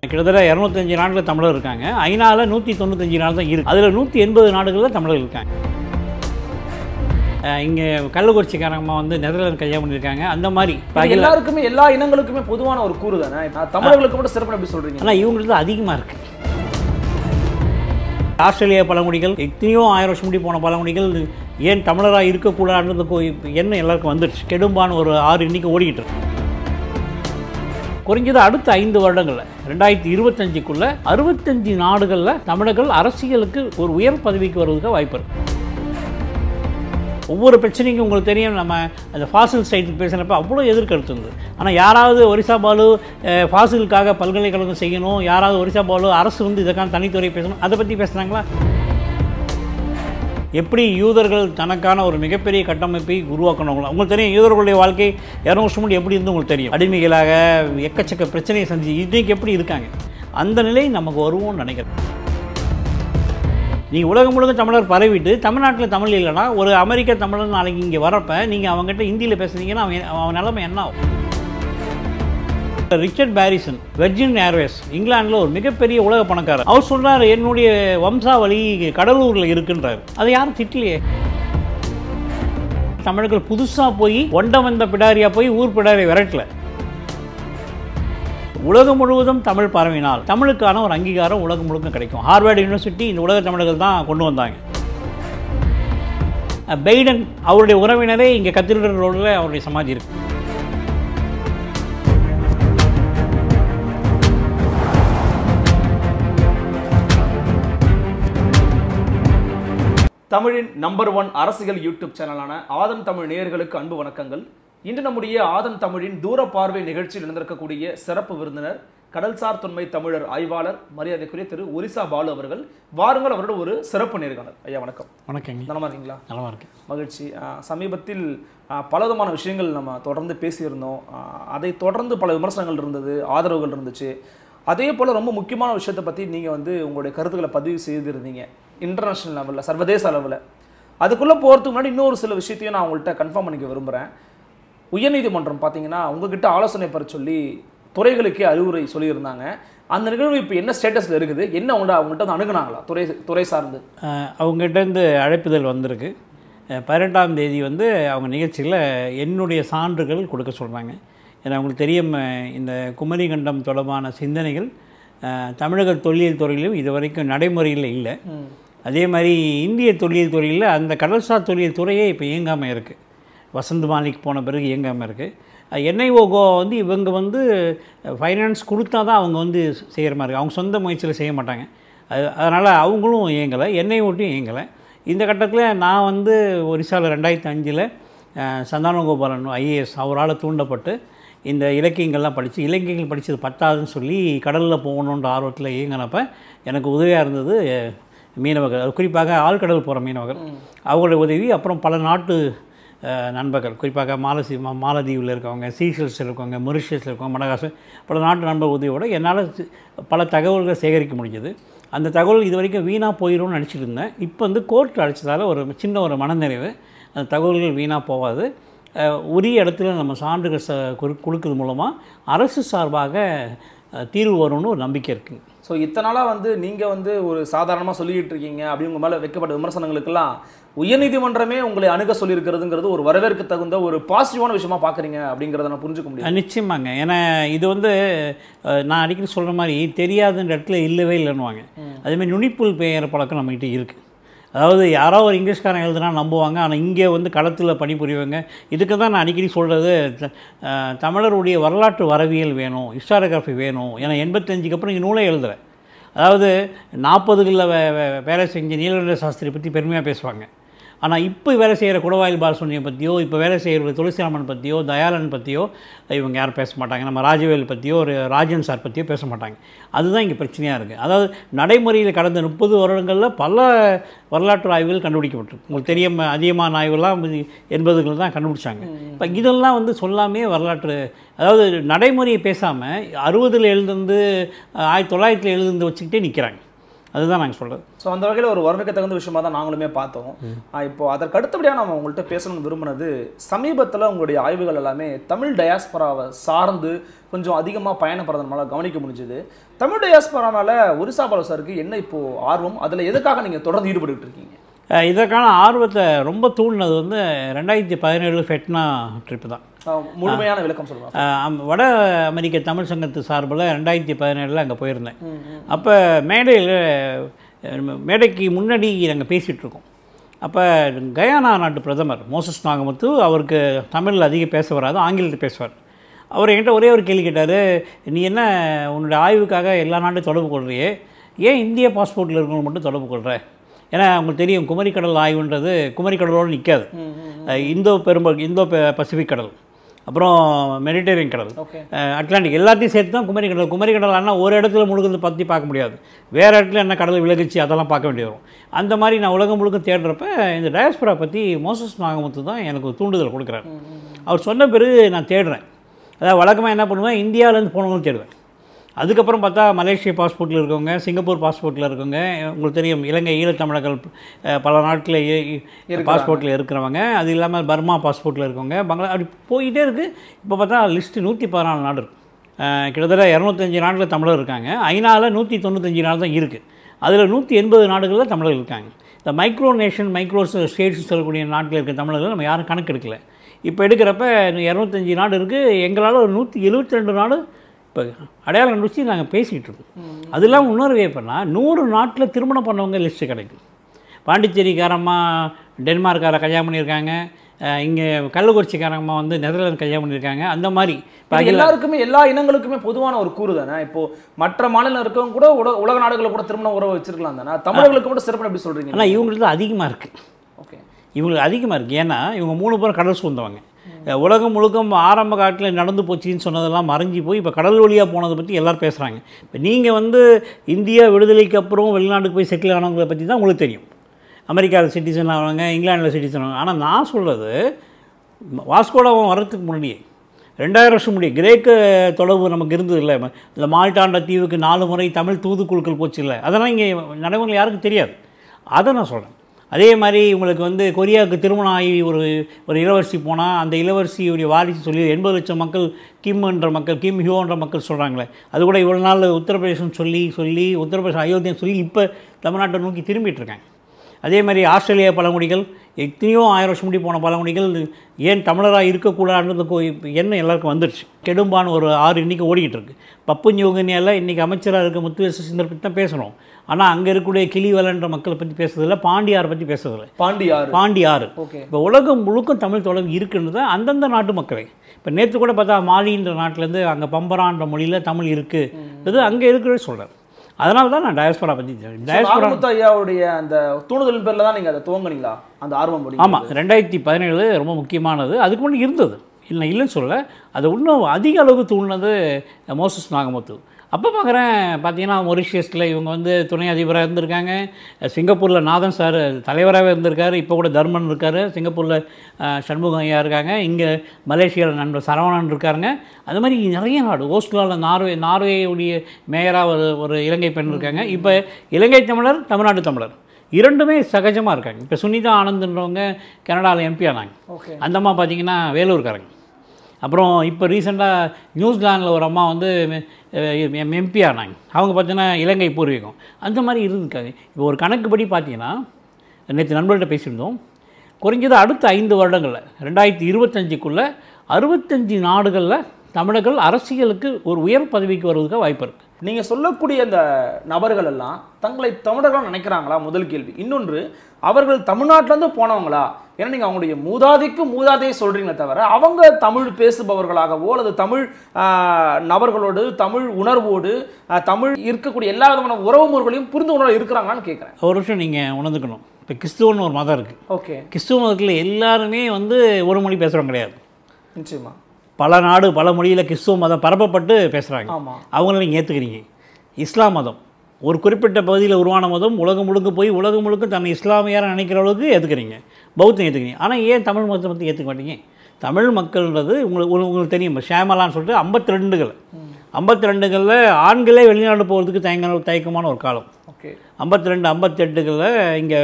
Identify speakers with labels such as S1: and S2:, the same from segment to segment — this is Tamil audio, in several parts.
S1: கிட்டத்தட்ட இரநூத்தஞ்சு நாடுகள் தமிழர் இருக்காங்க ஐநாவில் நூற்றி தொண்ணூத்தஞ்சு நாடு தான் இருக்குது அதில் நூற்றி எண்பது நாடுகளில் தமிழர்கள் இருக்காங்க இங்கே கள்ளக்குறிச்சிக்காரங்க வந்து நெதர்லாந்து கல்யாணம் பண்ணியிருக்காங்க அந்த மாதிரி
S2: இது எல்லாருக்குமே எல்லா இனங்களுக்குமே பொதுவான ஒரு கூறு தானே நான் தமிழர்களுக்கு மட்டும் சிறப்பு எப்படி சொல்றீங்க
S1: ஆனால் இவங்களுக்கு தான் அதிகமாக இருக்குது ஆஸ்திரேலியா பழங்குடிகள் எத்தனையோ ஆயிரம் வருஷம் முடி போன பழங்குடிகள் ஏன் தமிழராக இருக்கக்கூடாதுன்றது கொ- எண்ணம் எல்லாருக்கும் வந்துடுச்சு கெடும்பான்னு ஒரு ஆறு இன்னைக்கு ஓடிக்கிட்டு இருக்கு குறைஞ்சது அடுத்த ஐந்து வருடங்களில் ரெண்டாயிரத்தி இருபத்தஞ்சுக்குள்ள அறுபத்தஞ்சு நாடுகளில் தமிழர்கள் அரசியலுக்கு ஒரு உயர் பதவிக்கு வருவதற்கு வாய்ப்பு இருக்கு ஒவ்வொரு பிரச்சனைக்கும் உங்களுக்கு தெரியும் நம்ம அந்த ஃபாசில் சைட்டுக்கு பேசுகிறப்ப அவ்வளோ எதிர்கருத்து இருந்தது ஆனால் யாராவது ஒரிசா பாலு அஹ், ஃபாசிலுக்காக பல்கலைக்கழகம் செய்யணும் யாராவது ஒரிசா பாலு அரசு வந்து இதற்கான தனித்துறை பேசணும் அதை பற்றி பேசுனாங்களா எப்படி யூதர்கள் தனக்கான ஒரு மிகப்பெரிய கட்டமைப்பை உருவாக்கணுங்களோ உங்களுக்கு தெரியும் யூதர்களுடைய வாழ்க்கை இரநூறு வருஷம் முன்னாடி எப்படி இருந்து உங்களுக்கு தெரியும் அடிமைகளாக எக்கச்சக்க பிரச்சனையை சந்தி இன்னைக்கு எப்படி இருக்காங்க அந்த நிலை நமக்கு வருவோம்னு நினைக்கிறேன் நீங்கள் உலகம் முழுக்க தமிழர் பரவிட்டு தமிழ்நாட்டில் தமிழ் இல்லைன்னா ஒரு அமெரிக்க தமிழர் நாளைக்கு இங்கே வரப்ப நீங்கள் அவங்ககிட்ட ஹிந்தியில் பேசுனீங்கன்னா அவன் அவன் நிலைமை என்ன ஆகும் ரிச்சர்ட் பாரிசன் வெர்ஜின் ஏர்வேஸ் இங்கிலாந்தில் ஒரு மிகப்பெரிய உலக பணக்காரர் அவர் சொல்றாரு என்னுடைய வம்சாவளி கடலூரில் இருக்குன்றாரு அதை யாரும் திட்டலையே தமிழர்கள் புதுசாக போய் ஒண்ட வந்த பிடாரியா போய் ஊர் பிடாரியை விரட்டல உலகம் முழுவதும் தமிழ் பரவினால் தமிழுக்கான ஒரு அங்கீகாரம் உலகம் முழுக்க கிடைக்கும் ஹார்வர்டு யூனிவர்சிட்டி இந்த உலக தமிழர்கள் தான் கொண்டு வந்தாங்க அஹ் பெய்டன் அவருடைய உறவினரே இங்கே கத்திரிடர் ரோடில் அவருடைய சமாதி இருக்கு
S2: தமிழின் நம்பர் ஒன் அரசியல் யூடியூப் சேனலான ஆதம் தமிழ் நேயர்களுக்கு அன்பு வணக்கங்கள் இன்று நம்முடைய ஆதம் தமிழின் தூர பார்வை நிகழ்ச்சியில் இருந்திருக்கக்கூடிய சிறப்பு விருந்தினர் கடல்சார் தொன்மை தமிழர் ஆய்வாளர் மரியாதைக்குரிய திரு ஒரிசா பாலு அவர்கள் வாருங்கள் அவரோட ஒரு சிறப்பு நேர்காணல் ஐயா வணக்கம்
S1: வணக்கங்க
S2: நலமா இருக்கீங்களா
S1: நலமா இருக்கு
S2: மகிழ்ச்சி ஆஹ் சமீபத்தில் ஆஹ் பலவிதமான விஷயங்கள் நம்ம தொடர்ந்து பேசியிருந்தோம் ஆஹ் அதை தொடர்ந்து பல விமர்சனங்கள் இருந்தது ஆதரவுகள் இருந்துச்சு அதே போல் ரொம்ப முக்கியமான விஷயத்தை பற்றி நீங்கள் வந்து உங்களுடைய கருத்துக்களை பதிவு செய்திருந்தீங்க இன்டர்நேஷ்னல் லெவலில் சர்வதேச அளவில் அதுக்குள்ளே போகிறதுக்கு முன்னாடி இன்னொரு சில விஷயத்தையும் நான் உங்கள்கிட்ட கன்ஃபார்ம் பண்ணிக்க விரும்புகிறேன் உயர்நீதிமன்றம் பார்த்தீங்கன்னா உங்ககிட்ட ஆலோசனை பெற சொல்லி துறைகளுக்கே அறிவுரை சொல்லியிருந்தாங்க அந்த நிகழ்வு இப்போ என்ன ஸ்டேட்டஸில் இருக்குது என்ன உங்கள்ட்ட அவங்கள்ட்ட வந்து அணுகுனாங்களா துறை துறை சார்ந்து
S1: அஹ் அவங்ககிட்டேருந்து அழைப்புதல் வந்திருக்கு அஹ் பதினெட்டாம் தேதி வந்து அவங்க நிகழ்ச்சியில் என்னுடைய சான்றுகள் கொடுக்க சொல்கிறாங்க ஏன்னா அவங்களுக்கு தெரியும் அஹ் இந்த குமரிகண்டம் தொடர்பான சிந்தனைகள் அஹ் தமிழக தொல்லியல் துறையிலும் இது வரைக்கும் நடைமுறையில் இல்லை அதே மாதிரி இந்திய தொல்லியல் துறையில் அந்த கடல்சார் தொல்லியல் துறையே இப்போ இயங்காமல் இருக்குது வசந்த் மாலிக் போன பிறகு இயங்காமல் இருக்குது என்ஐஓகோ வந்து இவங்க வந்து ஃபைனான்ஸ் கொடுத்தா தான் அவங்க வந்து செய்கிற மாதிரி இருக்கு. அவங்க சொந்த முயற்சியில் செய்ய மாட்டாங்க அது அதனால் அவங்களும் இயங்கலை என்ஐஓட்டியும் இயங்கலை இந்த கட்டத்தில் நான் வந்து ஒரிசாவில் ரெண்டாயிரத்தி அஞ்சில் சந்தானகோபாலன் ஐஏஎஸ் அவரால் தூண்டப்பட்டு இந்த இலக்கியங்கள்லாம் படித்து இலக்கியங்கள் படித்தது பத்தாதுன்னு சொல்லி கடலில் போகணுன்ற ஆர்வத்தில் இயங்கினப்ப எனக்கு உதவியாக இருந்தது அஹ், மீனவர்கள் அது குறிப்பாக ஆழ்கடல் போகிற மீனவர்கள் அவங்களுடைய உதவி அப்புறம் பல நாட்டு அஹ், நண்பர்கள் குறிப்பாக மாலசி மா- மாலத்தீவில் இருக்கவங்க சீஷல்ஸில் இருக்கவங்க மொரிஷியஸில் இருக்கவங்க மடகாசு பல நாட்டு நண்பர் உதவியோட என்னால் சி- பல தகவல்களை சேகரிக்க முடிஞ்சது அந்த தகவல் இது வரைக்கும் வீணாக போயிடும்னு நினச்சிட்டு இருந்தேன் இப்போ வந்து கோர்ட் அடிச்சதால ஒரு சின்ன ஒரு மனநிறைவு அந்த தகவல்கள் வீணாக போகாது அஹ், உரிய இடத்துல நம்ம சான்றுகள் ச கொடு- கொடுக்கறது மூலமாக அரசு சார்பாக அஹ், தீர்வு வரும்னு ஒரு நம்பிக்கை இருக்குது
S2: ஸோ இத்தனை நாளாக வந்து நீங்கள் வந்து ஒரு சாதாரணமாக சொல்லிக்கிட்டு இருக்கீங்க அப்படி உங்கள் மேலே வைக்கப்பட்ட விமர்சனங்களுக்கெல்லாம் உயர்நீதிமன்றமே உங்களை அணுக சொல்லியிருக்கிறதுங்கிறது ஒரு வரவேற்க தகுந்த ஒரு பாசிட்டிவான விஷயமா பார்க்குறீங்க அப்படிங்கிறத நான் புரிஞ்சுக்க முடியும்
S1: அஹ் நிச்சயமாங்க ஏன்னா இது வந்து அஹ், நான் அடிக்கடி சொல்கிற மாதிரி தெரியாதுன்ற இடத்துல இல்லவே இல்லைன்னுவாங்க அதேமாதிரி நுனிப்புல் பெயர் பழக்கம் நம்மகிட்ட இருக்குது அதாவது யாரோ ஒரு இங்கிலீஷ்காரன் எழுதுனா நம்புவாங்க ஆனால் இங்கே வந்து களத்தில் பணிபுரிவாங்க இதுக்கு தான் நான் அடிக்கடி சொல்கிறது தமிழருடைய வரலாற்று வரவியல் வேணும் ஹிஸ்டாரியோகிராஃபி வேணும் ஏன்னா எண்பத்தஞ்சுக்கு அப்புறம் இங்கே நூலே எழுதுறேன் அதாவது நாற்பதுகளில் வே வே- வேலை செஞ்ச நீலகண்ட சாஸ்திரி பற்றி பெருமையாக பேசுவாங்க ஆனால் இப்போ வேலை செய்கிற குடவாயில் பாலசுனியை பற்றியோ இப்போ வேலை செய்கிற துளசிராமன் பற்றியோ தயாளன் பற்றியோ இவங்க யாரும் பேச மாட்டாங்க நம்ம ராஜவேல் பற்றியோ ஒரு ராஜன் சார் பற்றியோ பேச மாட்டாங்க அதுதான் இங்கே பிரச்சனையாக இருக்குது அதாவது நடைமுறையில் கடந்த முப்பது வருடங்களில் பல வரலாற்று ஆய்வுகள் கண்டுபிடிக்கப்பட்டிருக்கு உங்களுக்கு தெரியும் அதிகமான ஆய்வுலாம் எண்பதுகள் தான் கண்டுபிடிச்சாங்க இப்போ இதெல்லாம் வந்து சொல்லாமே வரலாற்று அதாவது நடைமுறையை பேசாமல் அறுபதில் எழுதுந்து ஆயிரத்தி தொள்ளாயிரத்தில் எழுதுந்து வச்சுக்கிட்டே நிற்கிறாங்க அதுதான் நாங்கள் சொல்கிறது
S2: ஸோ அந்த வகையில் ஒரு வரவேற்க தகுந்த விஷயமா தான் நாங்களுமே பார்த்தோம் ஆஹ் இப்போ அதற்கு அடுத்தபடியாக நம்ம உங்கள்கிட்ட பேசணும்னு விரும்பினது சமீபத்தில் உங்களுடைய ஆய்வுகள் எல்லாமே தமிழ் டயாஸ்பராவை சார்ந்து கொஞ்சம் அதிகமாக பயணப்படுறதுனால நம்மளால கவனிக்க முடிஞ்சுது தமிழ் டயாஸ்பரா மேலே ஒரிசா பாலு சாருக்கு என்ன இப்போ ஆர்வம் அதில் எதுக்காக நீங்கள் தொடர்ந்து ஈடுபட்டு இருக்கீங்க
S1: அஹ் இதற்கான ஆர்வத்தை ரொம்ப தூண்டினது வந்து ரெண்டாயிரத்தி பதினேழு ஃபெட்னா ட்ரிப்பு தான்
S2: ஆஹ் முழுமையான விளக்கம் சொல்லுங்க
S1: அஹ் அம்- வட அமெரிக்க தமிழ் சங்கத்து சார்பில் ரெண்டாயிரத்தி பதினேழில் அங்கே போயிருந்தேன் அப்போ மேடையில் மேடைக்கு முன்னாடி நாங்கள் பேசிகிட்டு இருக்கோம் அப்போ கயானா நாட்டு பிரதமர் மோசஸ் நாகமுத்து அவருக்கு தமிழில் அதிகம் பேச வராது ஆங்கிலத்தில் பேசுவார் அவர் என்கிட்ட ஒரே ஒரு கேள்வி கேட்டார் நீ என்ன உன்னுடைய ஆய்வுக்காக எல்லா நாட்டும் தொடர்பு கொள்றியே ஏன் இந்திய பாஸ்போர்ட்டில் இருக்கவங்க மட்டும் தொடர்பு கொள்கிற ஏன்னா உங்களுக்கு தெரியும் குமரிக்கடல் ஆய்வுன்றது குமரிக்கடலோடு நிற்காது இந்தோ பெரும்ப இந்தோ ப- பசிபிக் கடல் அப்புறம் மெடிட்டேரியன் கடல்
S2: ஓகே
S1: அஹ் அட்லாண்டிக் எல்லாத்தையும் சேர்த்து தான் குமரி கடல் குமரி கடல் ஆனால் ஒரு இடத்துல முழுக்கிறது பற்றி பார்க்க முடியாது வேறு இடத்துல என்ன கடல் விலகுச்சு அதெல்லாம் பார்க்க வேண்டி வரும் அந்த மாதிரி நான் உலகம் முழுக்க தேடுறப்ப இந்த டயஸ்பரா பற்றி மோசஸ் நாகமுத்து தான் எனக்கு ஒரு தூண்டுதல் கொடுக்குறாரு அவர் சொன்ன பிறகு நான் தேடுறேன் அதாவது வழக்கமாக என்ன பண்ணுவேன் இந்தியாவிலேருந்து போனவங்களும் தேடுவேன் அதுக்கப்புறம் பார்த்தா மலேசிய பாஸ்போர்ட்டில் இருக்கவங்க சிங்கப்பூர் பாஸ்போர்ட்டில் இருக்கவங்க உங்களுக்கு தெரியும் இலங்கை ஈழத்தமிழர்கள் அஹ், பல நாட்டில் பாஸ்போர்ட்டில் இருக்கிறவங்க அது இல்லாமல் பர்மா பாஸ்போர்ட்டில் இருக்கவங்க பங்களா அப்படி போயிட்டே இருக்குது இப்போ பார்த்தா லிஸ்ட்டு நூற்றி பதினாலு நாடு இருக்கு அஹ், கிட்டத்தட்ட இரநூத்தஞ்சு நாட்டில் தமிழர் இருக்காங்க ஐநாவில் நூற்றி தொண்ணூத்தஞ்சு நாடு தான் இருக்குது அதில் நூற்றி எண்பது நாடுகளில் தமிழர்கள் இருக்காங்க இந்த மைக்ரோ நேஷன் மைக்ரோ ஸ்டேட்ஸ் சொல்லக்கூடிய நாட்டில் இருக்க தமிழர்கள் நம்ம யாரும் கணக்கு எடுக்கல இப்போ எடுக்கிறப்ப இரநூத்தஞ்சு நாடு இருக்குது எங்களால் ஒரு நூற்றி எழுபத்தி ரெண்டு நாடு இப்போ அடையாளம் கண்டுபிடிச்சி நாங்கள் பேசிகிட்டு இருக்கோம் அது இல்லாமல் இன்னொரு வேப்பன்னா நூறு நாட்டில் திருமணம் பண்ணவங்க லிஸ்ட்டு கிடைக்கும் பாண்டிச்சேரிக்காரம்மா டென்மார்க்கார கல்யாணம் பண்ணியிருக்காங்க இங்கே கள்ளக்குறிச்சிக்காரம்மா வந்து நெதர்லாந்து கல்யாணம் பண்ணியிருக்காங்க அந்த மாதிரி இப்போ
S2: இது எல்லாருக்குமே எல்லா இனங்களுக்குமே பொதுவான ஒரு கூறு தானே இப்போ மற்ற மாநிலம் இருக்கவங்க கூட உலக உலக நாடுகளை கூட திருமண உறவு வச்சிருக்கலாம் தானே தமிழர்களுக்கு கூட சிறப்பு எப்படி சொல்றீங்க
S1: ஆனால் இவங்களுக்கு தான் அதிகமாக இருக்குது
S2: ஓகே
S1: இவங்களுக்கு அதிகமாக இருக்குது ஏன்னா இவங்க மூணு பேரும் கடல் சூழ்ந்தவங்க அஹ் உலகம் முழுக்க ஆரம்ப காலத்தில் நடந்து போச்சுன்னு சொன்னதெல்லாம் மறைஞ்சு போய் இப்போ கடல் வழியாக போனதை பற்றி எல்லாரும் பேசுகிறாங்க இப்போ நீங்கள் வந்து இந்தியா விடுதலைக்கு அப்புறம் வெளிநாட்டுக்கு போய் செட்டில் ஆனவங்களை பற்றி தான் உங்களுக்கு தெரியும் அமெரிக்காவில் சிட்டிசன் ஆனவங்க இங்கிலாந்தில் சிட்டிசன் ஆனவங்க ஆனால் நான் சொல்கிறது வாஸ்கோடாவன் வர்றதுக்கு முன்னாடியே ரெண்டாயிரம் வருஷம் முடியும் கிரேக்க தொடர்பு நமக்கு இருந்தது இல்லை இந்த மால்டாண்ட தீவுக்கு நாலு முறை தமிழ் தூதுக்குழுக்கள் போச்சு இல்லை அதெல்லாம் இங்கே நடைமுறையில் யாருக்கும் தெரியாது அதை நான் சொல்கிறேன் அதே மாதிரி உங்களுக்கு வந்து கொரியாவுக்கு திருமணம் ஆகி ஒரு ஒரு இளவரசி போனால் அந்த இளவரசியுடைய வாரிசு சொல்லி எண்பது லட்சம் மக்கள் கிம்ன்ற மக்கள் கிம் ஹியோன்ற மக்கள் சொல்கிறாங்களே அது கூட இவ்வளோ நாள் உத்தரப்பிரதேசம் சொல்லி சொல்லி உத்தரப்பிரதேசம் அயோத்தியம் சொல்லி இப்போ தமிழ்நாட்டை நோக்கி திரும்பிட்டு இருக்காங்க அதே மாதிரி ஆஸ்திரேலியா பழங்குடிகள் எத்தனையோ ஆயிரம் வருஷம் முடி போன பழங்குடிகள் ஏன் தமிழராக இருக்கக்கூடாதுன்றது கோ- இப்ப எண்ணம் எல்லாருக்கும் வந்துடுச்சு கெடும்பான்னு ஒரு ஆறு இன்றைக்கி ஓடிக்கிட்டு இருக்கு பப்பு யோகனியால் இன்றைக்கி அமைச்சராக இருக்க முத்துவேச சிந்தர் பற்றி தான் பேசுகிறோம் ஆனால் அங்கே இருக்கக்கூடிய கிளிவலன்ற மக்களை பற்றி பேசுறதில்ல பாண்டியாரை பற்றி பேசுறதில்ல
S2: பாண்டியார்
S1: பாண்டியாறு
S2: ஓகே
S1: இப்போ உலகம் முழுக்கும் தமிழ் தொடர்பு இருக்குன்றது அந்தந்த நாட்டு மக்களே இப்போ நேற்று கூட பார்த்தா மாலின்ற நாட்டிலேருந்து அங்கே பம்பரான்ற மொழியில் தமிழ் இருக்குது அங்கே இருக்கிறது சொல்கிறேன் அதனால தான் நான் டயஸ்பரா பற்றி டயஸ்பரா
S2: நாகமுத்து ஐயாவுடைய அந்த தூண்டுதலின் பேர்ல தான் நீங்க அதை துவங்குனீங்களா அந்த ஆர்வம் படி
S1: ஆமாம் ரெண்டாயிரத்தி பதினேழு ரொம்ப முக்கியமானது அதுக்கு முன்னாடி இருந்தது இல்லை இல்லைன்னு சொல்ல அது இன்னும் அதிக அளவுக்கு தூண்டினது மோசஸ் நாகமுத்து அப்போ பார்க்குறேன் பார்த்தீங்கன்னா மொரிஷியஸில் இவங்க வந்து துணை அதிபராக இருந்திருக்காங்க சிங்கப்பூரில் நாதன் சார் தலைவராகவே இருந்திருக்காரு இப்போ கூட தர்மன் இருக்கார் சிங்கப்பூரில் அஹ், சண்முகம் ஐயா இருக்காங்க இங்கே மலேசியாவில் நண்பர் சரவணன் இருக்காருங்க அது மாதிரி நிறைய நாடு ஓஸ்ட்லாவில் நார்வே நார்வேயுடைய மேயராக ஒரு ஒரு இலங்கை பெண் இருக்காங்க இப்போ இலங்கை தமிழர் தமிழ்நாடு தமிழர் இரண்டுமே சகஜமாக இருக்காங்க இப்போ சுனிதா ஆனந்த்ன்றவங்க கனடாவில் எம்பி ஆனாங்க
S2: ஓகே
S1: அந்த அம்மா பார்த்தீங்கன்னா வேலூர்காரங்க அப்புறம் இப்போ ரீசெண்டாக நியூசிலாந்தில் ஒரு அம்மா வந்து எம்பி ஆனாங்க அவங்க பார்த்தீங்கன்னா இலங்கை பூர்வீகம் அந்த மாதிரி இருந்திருக்காங்க இப்போ ஒரு கணக்குப்படி பார்த்தீங்கன்னா நேற்று நண்பர்கள்ட்ட பேசியிருந்தோம் குறைஞ்சது அடுத்த ஐந்து வருடங்களில் ரெண்டாயிரத்தி இருபத்தஞ்சுக்குள்ளே அறுபத்தஞ்சு நாடுகளில் தமிழர்கள் அரசியலுக்கு ஒரு உயர் பதவிக்கு வருவதற்கு வாய்ப்பு இருக்குது
S2: நீங்க சொல்லக்கூடிய அந்த நபர்கள் எல்லாம் தங்களை தமிழர்களா நினைக்கிறாங்களா முதல் கேள்வி இன்னொன்று அவர்கள் தமிழ்நாட்டுல இருந்து போனவங்களா ஏன்னா நீங்க அவங்களுடைய மூதாதைக்கு மூதாதையை சொல்றீங்களே தவிர அவங்க தமிழ் பேசுபவர்களாகவோ அல்லது தமிழ் ஆஹ், நபர்களோடு தமிழ் உணர்வோடு ஆஹ், தமிழ் இருக்கக்கூடிய எல்லா விதமான உறவு முறைகளையும் புரிந்து உணர்வு இருக்கிறாங்களான்னு கேட்குறேன்
S1: ஒரு விஷயம் நீங்கள் உணர்ந்துக்கணும் இப்போ கிறிஸ்துவன்னு ஒரு மதம் இருக்குது
S2: ஓகே
S1: கிறிஸ்துவ மதத்தில் எல்லாருமே வந்து ஒரு மொழி பேசுகிறவங்க கிடையாது
S2: நிச்சயமா
S1: பல நாடு பல மொழியில் கிறிஸ்துவ மதம் பரப்பப்பட்டு பேசுகிறாங்க
S2: ஆமா
S1: அவங்கள நீங்கள் ஏற்றுக்கிறீங்க இஸ்லாம் மதம் ஒரு குறிப்பிட்ட பகுதியில் உருவான மதம் உலகம் முழுக்க போய் உலகம் முழுக்க தன்னை இஸ்லாமியார நினைக்கிற அளவுக்கு ஏற்றுக்கிறீங்க பௌத்தம் ஏற்றுக்கிறீங்க ஆனால் ஏன் தமிழ் மதத்தை பற்றி ஏற்றுக்க மாட்டீங்க தமிழ் மக்கள்ன்றது உங்களுக்கு உங்களுக்கு உங்களுக்கு தெரியும் ஷேமலான்னு சொல்லிட்டு ஐம்பத்தி ரெண்டுகள் ஐம்பத்தி ரெண்டுகளில் ஆண்களே வெளிநாடு போகிறதுக்கு தயங்க தயக்கமான ஒரு காலம்
S2: ஓகே
S1: ஐம்பத்தி ரெண்டு ஐம்பத்தெட்டுகளில் இங்கே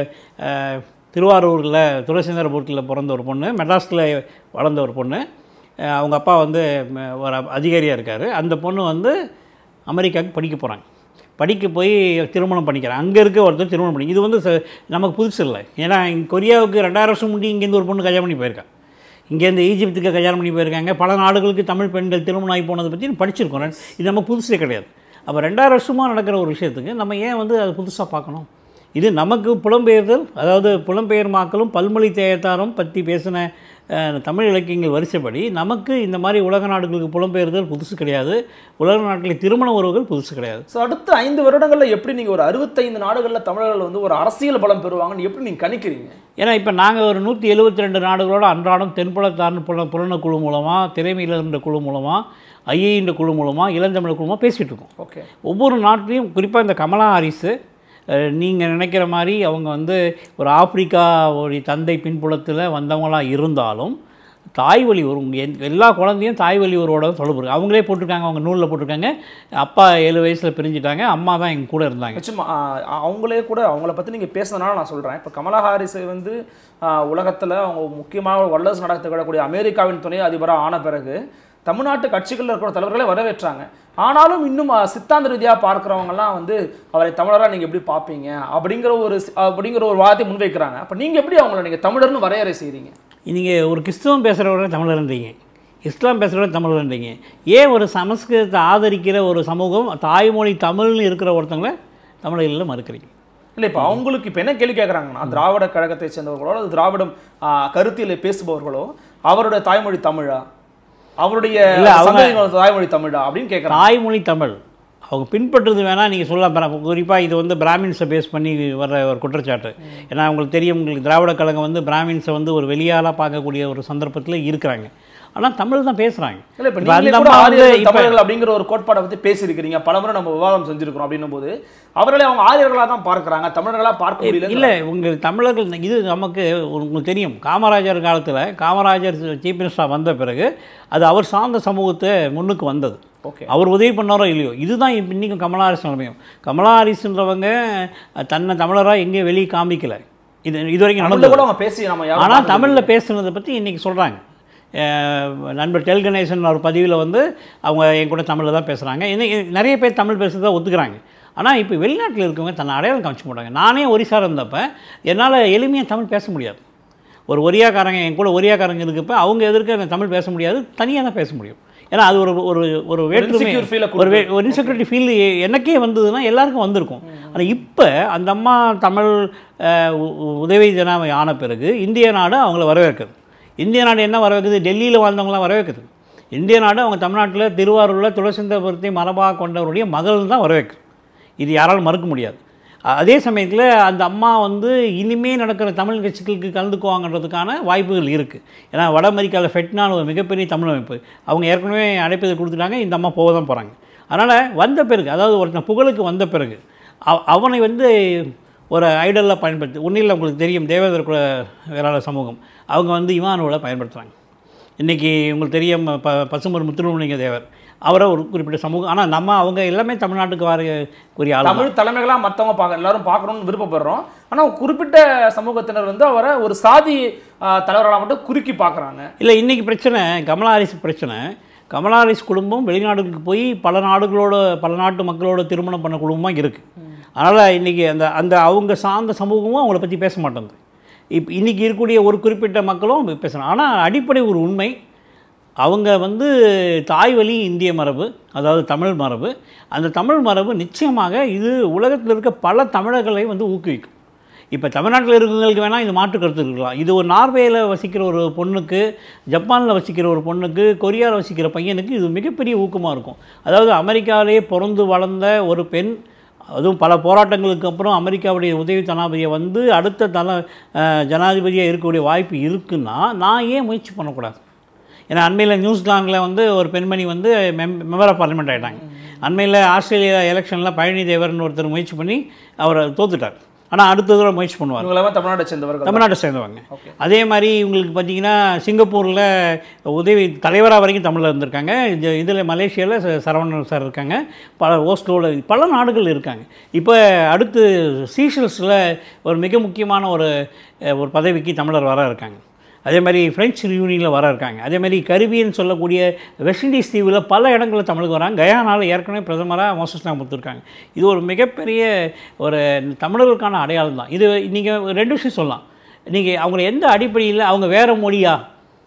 S1: திருவாரூரில் துளசிந்தரபுரத்தில் பிறந்த ஒரு பொண்ணு மெட்ராஸில் வளர்ந்த ஒரு பொண்ணு அஹ், அவங்க அப்பா வந்து ம, ஒரு அதிகாரியாக இருக்கார் அந்த பொண்ணு வந்து அமெரிக்காவுக்கு படிக்க போகிறாங்க படிக்க போய் திருமணம் பண்ணிக்கிறாங்க அங்கே இருக்க ஒருத்தர் திருமணம் பண்ணி இது வந்து ச- நமக்கு புதுசு இல்லை ஏன்னா இங்க கொரியாவுக்கு ரெண்டாயிரம் வருஷம் முன்னாடி இங்கேருந்து ஒரு பொண்ணு கல்யாணம் பண்ணி போயிருக்கா இங்கேருந்து ஈஜிப்துக்கு கல்யாணம் பண்ணி போயிருக்காங்க பல நாடுகளுக்கு தமிழ் பெண்கள் திருமணம் ஆகி போனதை பற்றி படிச்சிருக்கோம் இது நம்ம புதுசே கிடையாது அப்போ ரெண்டாயிரம் வருஷமாக நடக்கிற ஒரு விஷயத்துக்கு நம்ம ஏன் வந்து அதை புதுசாக பார்க்கணும் இது நமக்கு புலம்பெயர்தல் அதாவது புலம்பெயர்மாக்களும் பல்மொழி தேயத்தாரும் பற்றி பேசின அஹ், தமிழ் இலக்கியங்கள் வரிசைப்படி நமக்கு இந்த மாதிரி உலக நாடுகளுக்கு புலம்பெயர்தல் புதுசு கிடையாது உலக நாடுகளில் திருமண உறவுகள் புதுசு கிடையாது
S2: ஸோ அடுத்த ஐந்து வருடங்கள்ல எப்படி நீங்க ஒரு அறுபத்தைந்து நாடுகள்ல தமிழர்கள் வந்து ஒரு அரசியல் பலம் பெறுவாங்கன்னு எப்படி நீங்க கணிக்கிறீங்க
S1: ஏன்னா இப்போ நாங்கள் ஒரு நூற்றி எழுபத்தி ரெண்டு நாடுகளோட அன்றாடம் தென்புலத்தார்னு புல புலன குழு மூலமாக திரைமையிலிருந்த குழு மூலமாக ஐஏன்ற குழு மூலமாக இளந்தமிழ் குழுமாக பேசிகிட்டு இருக்கோம்
S2: ஓகே
S1: ஒவ்வொரு நாட்டிலையும் குறிப்பாக இந்த கமலா ஹாரிஸு நீங்கள் நினைக்கிற மாதிரி அவங்க வந்து ஒரு ஆப்பிரிக்காவுடைய தந்தை பின்புலத்தில் வந்தவங்களாக இருந்தாலும் தாய் வழி உறவு என்- எல்லா குழந்தையும் தாய் வழி உறவோட தொடர்பு இருக்கு அவங்களே போட்டிருக்காங்க அவங்க நூலில் போட்டிருக்காங்க அப்பா ஏழு வயசில் பிரிஞ்சுட்டாங்க அம்மா தான் எங்க கூட இருந்தாங்க
S2: நிச்சயமா ஆஹ் அவங்களே கூட அவங்கள பத்தி நீங்க பேசுனதுனால நான் சொல்றேன் இப்போ கமலா ஹாரிஸ் வந்து ஆஹ் உலகத்துல அவங்க முக்கியமாக வல்லரசு நாடாக திகழக்கூடிய அமெரிக்காவின் துணை அதிபராக ஆன பிறகு தமிழ்நாட்டு கட்சிகளில் இருக்கிற தலைவர்களை வரவேற்றாங்க ஆனாலும் இன்னும் ஆஹ் சித்தாந்த ரீதியாக பார்க்குறவங்கலாம் வந்து அவரை தமிழராக நீங்கள் எப்படி பார்ப்பீங்க அப்படிங்கிற ஒரு சி- அப்படிங்கிற ஒரு வாதத்தை முன்வைக்கிறாங்க அப்போ நீங்கள் எப்படி அவங்கள நீங்கள் தமிழர்னு வரையறை செய்கிறீங்க
S1: நீங்கள் ஒரு கிறிஸ்தவம் பேசுகிறவரை தமிழர்ன்றீங்க இஸ்லாம் பேசுகிறவரை தமிழர்ன்றீங்க ஏன் ஒரு சமஸ்கிருதத்தை ஆதரிக்கிற ஒரு சமூகம் தாய்மொழி தமிழ்னு இருக்கிற ஒருத்தங்கள தமிழர்களில் மறுக்கிறீங்க
S2: இல்லை இப்போ அவங்களுக்கு இப்போ என்ன கேள்வி கேட்குறாங்கன்னா திராவிட கழகத்தை சேர்ந்தவர்களோ அல்லது திராவிடம் ஆஹ், கருத்தியலை பேசுபவர்களோ அவருடைய தாய்மொழி தமிழா அவருடைய
S1: இல்ல, அவங்க-
S2: சந்ததியினரோட தாய்மொழி தமிழா அப்படின்னு கேட்குறாங்க
S1: தாய்மொழி தமிழ் அவங்க பின்பற்றுறது வேணால் நீங்கள் சொல்லலாம் குறிப்பாக இது வந்து பிராமின்ஸை பேஸ் பண்ணி வர்ற ஒரு குற்றச்சாட்டு ஏன்னா உங்களுக்கு தெரியும் உங்களுக்கு திராவிட கழகம் வந்து பிராமின்ஸை வந்து ஒரு வெளியாளாக பார்க்கக்கூடிய ஒரு சந்தர்ப்பத்தில் இருக்கிறாங்க ஆனால் தமிழ் தான் பேசுகிறாங்க
S2: இல்ல இப்ப
S1: இப்ப
S2: நீங்களே
S1: அந்த
S2: கூட
S1: அம்மா வந்து
S2: ஆரியர்கள்
S1: இப்ப-
S2: தமிழர்கள் அப்படிங்கிற ஒரு கோட்பாடை பத்தி பேசியிருக்கிறீங்க பலமுறை நம்ம விவாதம் செஞ்சிருக்கிறோம் அப்படின்னும் போது அவர்களே அவங்க ஆரியர்களா தான் பார்க்கறாங்க தமிழர்களா பார்க்க முடியல
S1: இல்லை உங்கள் தமிழர்கள் இது நமக்கு உங்களுக்கு தெரியும் காமராஜர் காலத்தில் காமராஜர் சீஃப் மினிஸ்டராக வந்த பிறகு அது அவர் சார்ந்த சமூகத்தை முன்னுக்கு வந்தது
S2: ஓகே
S1: அவர் உதவி பண்ணாரோ இல்லையோ இதுதான் இப்ப இன்னைக்கும் கமலா ஹாரிஸ் நிலைமையும் கமலா ஹாரிஸ்ன்றவங்க தன்னை தமிழராக எங்கேயும் வெளியே காமிக்கல இது இது வரைக்கும்
S2: தமிழ்ல
S1: நடந்தது
S2: கூட அவங்க பேசி நம்ம யாரும்
S1: ஆனால்
S2: பார்த்தது
S1: தமிழில் பேசுனதை பற்றி இன்றைக்கி சொல்கிறாங்க நண்பர் டெல் கணேசன் ஒரு பதிவில் வந்து அவங்க என் கூட தமிழில் தான் பேசுகிறாங்க இன்னைக்கு நிறைய பேர் தமிழ் பேசுறதை ஒத்துக்கிறாங்க ஆனால் இப்போ வெளிநாட்டில் இருக்கவங்க தன்னை அடையாளம் காமிச்சு மாட்டாங்க நானே ஒரிசால இருந்தப்ப என்னால் எளிமையாக தமிழ் பேச முடியாது ஒரு ஒரியாக்காரங்க என் கூட ஒரியாக்காரங்க இருக்கப்ப அவங்க எதிர்க்க நான் தமிழ் பேச முடியாது தனியாக தான் பேச முடியும் ஏன்னா அது ஒரு ஒரு ஒரு வேற்றுமை
S2: insecure feel-அ
S1: ஒரு வே- ஒரு இன்செக்யூரிட்டி ஃபீல் எனக்கே வந்ததுன்னா எல்லாருக்கும் வந்திருக்கும் ஆனால் இப்போ அந்த அம்மா தமிழ் அஹ், உ- உ- உதவி ஜனாவை ஆன பிறகு இந்திய நாடு அவங்கள வரவேற்குது இந்திய நாடு என்ன வரவேற்குது டெல்லியில் வாழ்ந்தவங்களாம் வரவேற்குது இந்திய நாடு அவங்க தமிழ்நாட்டில் திருவாரூரில் துளசிந்தபுரத்தை மரபாக கொண்டவருடைய மகள் தான் வரவேற்குது இது யாராலும் மறுக்க முடியாது அ- அதே சமயத்தில் அந்த அம்மா வந்து இனிமே நடக்கிற தமிழ் கட்சிகளுக்கு கலந்துக்குவாங்கன்றதுக்கான வாய்ப்புகள் இருக்குது ஏன்னா வட அமெரிக்காவில் ஃபெட்னான்னு ஒரு மிகப்பெரிய தமிழ் அமைப்பு அவங்க ஏற்கனவே அழைப்பதை கொடுத்துட்டாங்க இந்த அம்மா போக தான் போகிறாங்க அதனால் வந்த பிறகு அதாவது ஒருத்தன் புகழுக்கு வந்த பிறகு அவ- அவனை வந்து ஒரு ஐடலில் பயன்படுத்தி ஒன்றில் உங்களுக்கு தெரியும் தேவேந்திர குல வேளாளர் சமூகம் அவங்க வந்து இமானுவலை பயன்படுத்துகிறாங்க இன்றைக்கி உங்களுக்கு தெரியும் ப பசும்பொரு முத்துருமலிங்க தேவர் அவரை ஒரு குறிப்பிட்ட சமூகம் ஆனால் நம்ம அவங்க எல்லாமே தமிழ்நாட்டுக்கு வரக்கூடிய ஆள்
S2: தமிழ் தலைமைகளா மத்தவங்க பார்க்க எல்லாரும் பார்க்கணும்னு விருப்பப்படுறோம் ஆனா குறிப்பிட்ட சமூகத்தினர் வந்து அவரை ஒரு சாதி ஆஹ், தலைவர்களா மட்டும் குறுக்கி பார்க்கறாங்க
S1: இல்லை இன்றைக்கி பிரச்சனை கமலா ஹாரிஸ் பிரச்சனை கமலா ஹாரிஸ் குடும்பம் வெளிநாடுகளுக்கு போய் பல நாடுகளோட பல நாட்டு மக்களோட திருமணம் பண்ண குடும்பமாக இருக்குது அதனால் இன்றைக்கி அந்த அந்த அவங்க சார்ந்த சமூகமும் அவங்கள பற்றி பேச மாட்டேங்குது இப்போ இன்றைக்கி இருக்கக்கூடிய ஒரு குறிப்பிட்ட மக்களும் பேசுகிறாங்க ஆனால் அடிப்படை ஒரு உண்மை அவங்க வந்து தாய் வழி இந்திய மரபு அதாவது தமிழ் மரபு அந்த தமிழ் மரபு நிச்சயமாக இது உலகத்தில் இருக்க பல தமிழர்களை வந்து ஊக்குவிக்கும் இப்போ தமிழ்நாட்டில் இருக்கிறவங்களுக்கு வேணால் இது மாற்று கருத்து இருக்கலாம் இது ஒரு நார்வேயில் வசிக்கிற ஒரு பொண்ணுக்கு ஜப்பானில் வசிக்கிற ஒரு பொண்ணுக்கு கொரியாவில் வசிக்கிற பையனுக்கு இது மிகப்பெரிய ஊக்கமாக இருக்கும் அதாவது அமெரிக்காவிலேயே பிறந்து வளர்ந்த ஒரு பெண் அதுவும் பல போராட்டங்களுக்கு அப்புறம் அமெரிக்காவுடைய உதவி ஜனாதிபதியை வந்து அடுத்த தல அஹ், ஜனாதிபதியாக இருக்கக்கூடிய வாய்ப்பு இருக்குன்னா நான் ஏன் முயற்சி பண்ணக்கூடாது ஏன்னா அண்மையில் நியூசிலாந்தில் வந்து ஒரு பெண்மணி வந்து மெம் மெம்பர் ஆஃப் பார்லிமெண்ட் ஆகிட்டாங்க அண்மையில் ஆஸ்திரேலியா எலெக்ஷனில் பழனி தேவர்னு ஒருத்தர் முயற்சி பண்ணி அவர் தோத்துட்டார் ஆனால் அடுத்த தடவை முயற்சி பண்ணுவார்
S2: இவங்க எல்லாமே தமிழ்நாட்டை சேர்ந்தவர்கள்
S1: தமிழ்நாட்டை சேர்ந்தவங்க
S2: ஓகே
S1: அதே மாதிரி இவங்களுக்கு பார்த்தீங்கன்னா சிங்கப்பூரில் உதவி தலைவராக வரைக்கும் தமிழில் இருந்திருக்காங்க இது இதில் மலேசியாவில் சரவணன் சார் இருக்காங்க பல ஓஸ்லோவில் பல நாடுகள் இருக்காங்க இப்போ அடுத்து சீஷல்ஸில் ஒரு மிக முக்கியமான ஒரு அஹ், ஒரு பதவிக்கு தமிழர் வர இருக்காங்க அதே மாதிரி ஃப்ரெஞ்ச் யூனியனில் வர இருக்காங்க அதே மாதிரி கரிபியன் சொல்லக்கூடிய வெஸ்ட் இண்டீஸ் தீவில் பல இடங்களில் தமிழுக்கு வராங்க கயானாவில் ஏற்கனவே பிரதமராக மோசஸ் நாமத்து இருக்காங்க இது ஒரு மிகப்பெரிய ஒரு தமிழர்களுக்கான அடையாளம் தான் இது நீங்கள் ரெண்டு விஷயம் சொல்லலாம் நீங்கள் அவங்கள எந்த அடிப்படையில் அவங்க வேறு மொழியா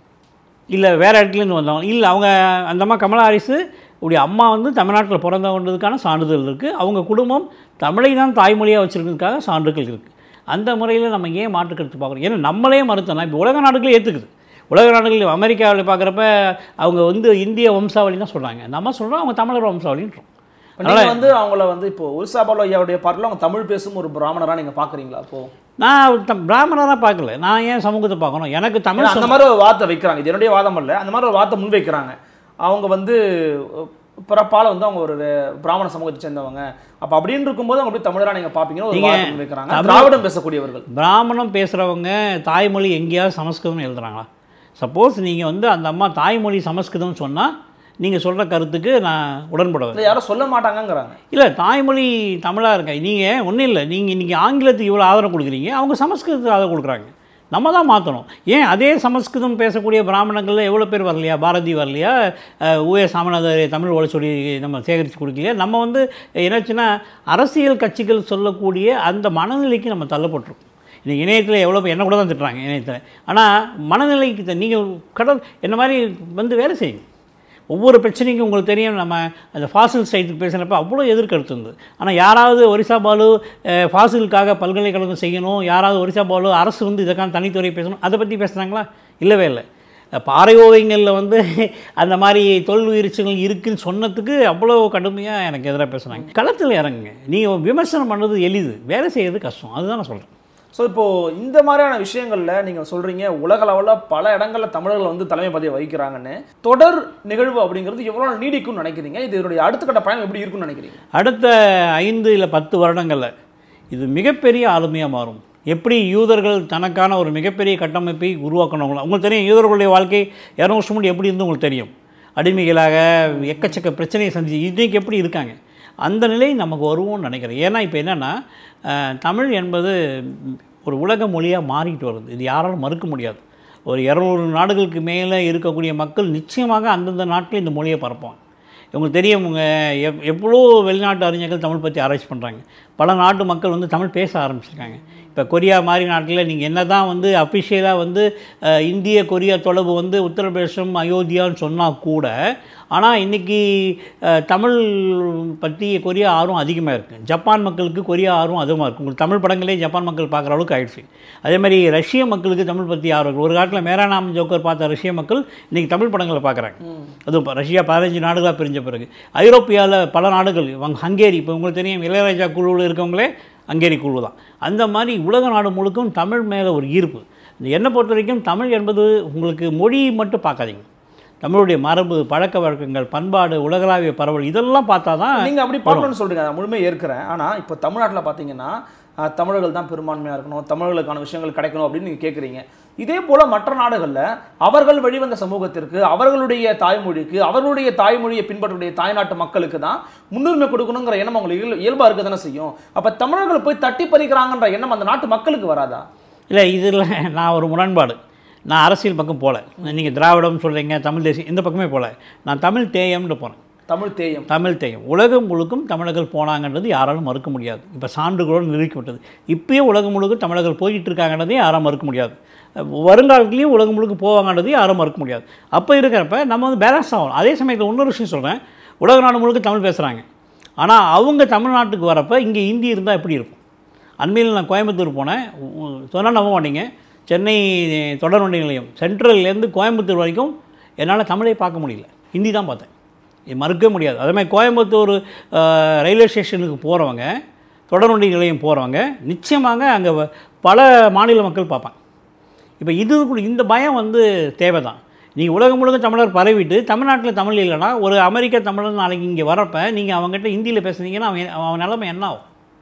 S1: இல்லை வேறு இடத்துலேருந்து வந்தவங்க இல்லை அவங்க அந்த அம்மா கமலா ஹாரிஸு உடைய அம்மா வந்து தமிழ்நாட்டில் பிறந்தவன்றதுக்கான சான்றிதழ் இருக்குது அவங்க குடும்பம் தமிழை தான் தாய்மொழியாக வச்சுருக்கிறதுக்காக சான்றுகள் இருக்குது அந்த முறையில் நம்ம ஏன் மாற்றுக்கருத்து பார்க்குறோம் ஏன்னா நம்மளே மறுத்தோம்னா இப்போ உலக நாடுகளே ஏற்றுக்குது உலக நாடுகள் அமெரிக்காவில் பார்க்குறப்ப அவங்க வந்து இந்திய வம்சாவளி தான் சொல்கிறாங்க நம்ம சொல்கிறோம் அவங்க தமிழர் வம்சாவளின்றோம்
S2: இப்ப நீங்க வந்து அவங்கள வந்து இப்போ உல்சா பாலு ஐயாவுடைய பாட்டில் அவங்க தமிழ் பேசும் ஒரு பிராமணரா நீங்க பாக்குறீங்களா அப்போ
S1: நான் த- பிராமணராக பார்க்கல நான் ஏன் சமூகத்தை பார்க்கணும் எனக்கு தமிழ்
S2: ஏன்னா அந்த மாதிரி ஒரு வார்த்தை வைக்கிறாங்க இது என்னுடைய வாதம் இல்ல அந்த மாதிரி ஒரு வார்த்தை முன் வைக்கிறாங்க அவங்க வந்து அஹ், பிறப்பால வந்து அவங்க ஒரு வே- பிராமண சமூகத்தை சேர்ந்தவங்க அப்ப அப்படின்னு இருக்கும்போது அவங்க எப்படி தமிழரா நீங்க பாப்பீங்கன்னு ஒரு
S1: நீங்க
S2: வார்த்தை முன் வைக்கிறாங்க
S1: தமிழ்-
S2: திராவிடம் பேசக்கூடியவர்கள்
S1: பிராமணம் பேசுகிறவங்க தாய்மொழி எங்கேயாவது சமஸ்கிருதம் எழுதுறாங்களா சப்போஸ் நீங்கள் வந்து அந்த அம்மா தாய்மொழி சமஸ்கிருதம் சொன்னால் நீங்கள் சொல்கிற கருத்துக்கு நான் உடன்படுவேன்
S2: இல்ல யாரும் சொல்ல மாட்டாங்கங்கிறாங்க
S1: இல்லை தாய்மொழி தமிழாக இருக்க நீங்கள் ஒன்றும் இல்லை நீங்கள் இன்றைக்கி ஆங்கிலத்துக்கு இவ்வளோ ஆதரவு கொடுக்குறீங்க அவங்க சமஸ்கிருதத்துக்கு ஆதரவு கொடுக்குறாங்க நம்ம தான் மாற்றணும் ஏன் அதே சமஸ்கிருதம் பேசக்கூடிய பிராமணங்களில் எவ்வளோ பேர் வரலையா பாரதி வரலையா அஹ், ஊஏ சாமிநாதர் தமிழ் ஒளச்சொல்லி நம்ம சேகரித்து கொடுக்கலையா நம்ம வந்து என்னாச்சுன்னா அரசியல் கட்சிகள் சொல்லக்கூடிய அந்த மனநிலைக்கு நம்ம தள்ளப்பட்டிருக்கோம் இன்னைக்கு இணையத்தில் எவ்வளோ பேர் என்ன கூட தான் திட்டுறாங்க இணையத்தில் ஆனால் மனநிலைக்கு நீங்கள் கடல் என்ன மாதிரி வந்து வேலை செய்யுங்க ஒவ்வொரு பிரச்சனைக்கும் உங்களுக்கு தெரியும் நம்ம அந்த ஃபாசில் சைட்டுக்கு பேசுகிறப்ப அவ்வளோ எதிர்கருத்து இருந்தது ஆனால் யாராவது ஒரிசா பாலு அஹ், ஃபாசிலுக்காக பல்கலைக்கழகம் செய்யணும் யாராவது ஒரிசா பாலு அரசு வந்து இதற்கான தனித்துறை பேசணும் அதை பற்றி பேசுனாங்களா இல்லவே இல்லை பாறை ஓவியங்களில் வந்து அந்த மாதிரி தொழில் உயிர்ச்சிகள் இருக்குன்னு சொன்னதுக்கு அவ்வளோ கடுமையாக எனக்கு எதிராக பேசுனாங்க களத்தில் இறங்குங்க நீங்கள் விமர்சனம் பண்ணுறது எளிது வேலை செய்யறது கஷ்டம் அதுதான் நான் சொல்கிறேன்
S2: ஸோ இப்போ இந்த மாதிரியான விஷயங்கள்ல நீங்க சொல்றீங்க உலக அளவுல பல இடங்கள்ல தமிழர்கள் வந்து தலைமை பதவி வகிக்கிறாங்கன்னு தொடர் நிகழ்வு அப்படிங்கிறது எவ்வளவு நாள் நீடிக்கும்னு நினைக்கிறீங்க இது இதனுடைய அடுத்த கட்ட பயணம் எப்படி இருக்கும்னு நினைக்கிறீங்க
S1: அடுத்த ஐந்து இல்லை பத்து வருடங்களில் இது மிகப்பெரிய ஆளுமையாக மாறும் எப்படி யூதர்கள் தனக்கான ஒரு மிகப்பெரிய கட்டமைப்பை உருவாக்கணுங்களோ உங்களுக்கு தெரியும் யூதர்களுடைய வாழ்க்கை இரநூறு வருஷம் முன்னாடி எப்படி இருந்து உங்களுக்கு தெரியும் அடிமைகளாக எக்கச்சக்க பிரச்சனையை சந்திச்சு இன்றைக்கு எப்படி இருக்காங்க அந்த நிலை நமக்கு வருவோம்னு நினைக்கிறேன் ஏன்னா இப்போ என்னென்னா தமிழ் என்பது ஒரு உலக மொழியாக மாறிட்டு வருது இது யாராலும் மறுக்க முடியாது ஒரு இரநூறு நாடுகளுக்கு மேலே இருக்கக்கூடிய மக்கள் நிச்சயமாக அந்தந்த நாட்டில் இந்த மொழியை பரப்புவாங்க உங்களுக்கு தெரியும் உங்க எவ் எவ்வளோ வெளிநாட்டு அறிஞர்கள் தமிழ் பற்றி ஆராய்ச்சி பண்ணுறாங்க பல நாட்டு மக்கள் வந்து தமிழ் பேச ஆரம்பிச்சிருக்காங்க இப்போ கொரியா மாதிரி நாட்டில் நீங்கள் என்ன தான் வந்து அஃபிஷியலாக வந்து அஹ், இந்திய கொரியா தொடர்பு வந்து உத்தரப்பிரதேசம் அயோத்தியான்னு சொன்னால் கூட ஆனால் இன்றைக்கி தமிழ் பற்றி கொரியா ஆர்வம் அதிகமாக இருக்குது ஜப்பான் மக்களுக்கு கொரியா ஆர்வம் அதிகமாக இருக்குது உங்களுக்கு தமிழ் படங்களே ஜப்பான் மக்கள் பார்க்குற அளவுக்கு ஆயிடுச்சு அதே மாதிரி ரஷ்ய மக்களுக்கு தமிழ் பற்றி ஆர்வம் இருக்கு. ஒரு காலத்தில் மேரானாம் ஜோக்கர் பார்த்த ரஷ்ய மக்கள் இன்றைக்கி தமிழ் படங்களை பார்க்குறாங்க அதுவும் இப்போ ரஷ்யா பதினஞ்சு நாடுகளாக பிரிஞ்ச பிறகு ஐரோப்பியாவில் பல நாடுகள் இவங்க ஹங்கேரி இப்போ உங்களுக்கு தெரியும் இளையராஜா குழுவில் இருக்கவங்களே ஹங்கேரி குழு தான் அந்த மாதிரி உலக நாடு முழுக்கும் தமிழ் மேலே ஒரு ஈர்ப்பு இந்த என்னை பொறுத்த வரைக்கும் தமிழ் என்பது உங்களுக்கு மொழி மட்டும் பார்க்காதீங்க தமிழுடைய மரபு பழக்க வழக்கங்கள் பண்பாடு உலகளாவிய பரவல் இதெல்லாம் பார்த்தா தான்
S2: நீங்க அப்படி பார்க்கணும்னு சொல்றீங்க நான் முழுமையாக ஏற்கிறேன் ஆனா இப்போ தமிழ்நாட்டில் பார்த்தீங்கன்னா அஹ், தமிழர்கள் தான் பெரும்பான்மையா இருக்கணும் தமிழர்களுக்கான விஷயங்கள் கிடைக்கணும் அப்படின்னு நீங்க கேட்குறீங்க இதே போல மற்ற நாடுகள்ல அவர்கள் வெளிவந்த சமூகத்திற்கு அவர்களுடைய தாய்மொழிக்கு அவர்களுடைய தாய்மொழியை பின்பற்றக்கூடிய தாய்நாட்டு மக்களுக்கு தான் முன்னுரிமை கொடுக்கணுங்கிற எண்ணம் அவங்களுக்கு இயல் இயல்பா இருக்க தானே செய்யும் அப்ப தமிழர்கள் போய் தட்டி பறிக்கிறாங்கன்ற எண்ணம் அந்த நாட்டு மக்களுக்கு வராதா
S1: இல்லை இதில் நான் ஒரு முரண்பாடு நான் அரசியல் பக்கம் போகல நீங்கள் திராவிடம் சொல்கிறீங்க தமிழ் தேசியம் இந்த பக்கமே போகல நான் தமிழ் தேயம்னு போனேன்
S2: தமிழ் தேயம்
S1: தமிழ் தேயம் உலகம் முழுக்கும் தமிழர்கள் போனாங்கன்றது யாராலும் மறுக்க முடியாது இப்போ சான்றுகளோடு நிரூபிக்கப்பட்டது இப்பயே உலகம் முழுக்க தமிழர்கள் போயிட்டு இருக்காங்கன்றதே யாரும் மறுக்க முடியாது வருங்காலத்துலேயும் உலகம் முழுக்க போவாங்கன்றது யாரும் மறுக்க முடியாது அப்போ இருக்கிறப்ப நம்ம வந்து பேலன்ஸ் ஆகணும் அதே சமயத்தில் இன்னொரு விஷயம் சொல்கிறேன் உலக நாடு முழுக்க தமிழ் பேசுகிறாங்க ஆனால் அவங்க தமிழ்நாட்டுக்கு வரப்போ இங்கே ஹிந்தி இருந்தால் எப்படி இருக்கும் அண்மையில் நான் கோயம்புத்தூர் போனேன் சொன்னால் நம்ப மாட்டீங்க சென்னை தொடர்வண்டி நிலையம் சென்ட்ரல்லேருந்து கோயம்புத்தூர் வரைக்கும் என்னால் தமிழை பார்க்க முடியல ஹிந்தி தான் பார்த்தேன் இது மறுக்கவே முடியாது அதே மாதிரி கோயம்புத்தூர் அஹ், ரயில்வே ஸ்டேஷனுக்கு போகிறவங்க தொடர்வண்டி நிலையம் போகிறவங்க நிச்சயமாக அங்கே பல மாநில மக்கள் பார்ப்பாங்க இப்போ இது கூட இந்த பயம் வந்து தேவை தான் நீங்கள் உலகம் முழுக்க தமிழர் பரவிட்டு தமிழ்நாட்டில் தமிழ் இல்லைன்னா ஒரு அமெரிக்க தமிழர் நாளைக்கு இங்கே வரப்ப நீங்கள் அவங்ககிட்ட ஹிந்தியில் பேசுனீங்கன்னா அவன் அவன் நிலைமை என்ன ஆகும்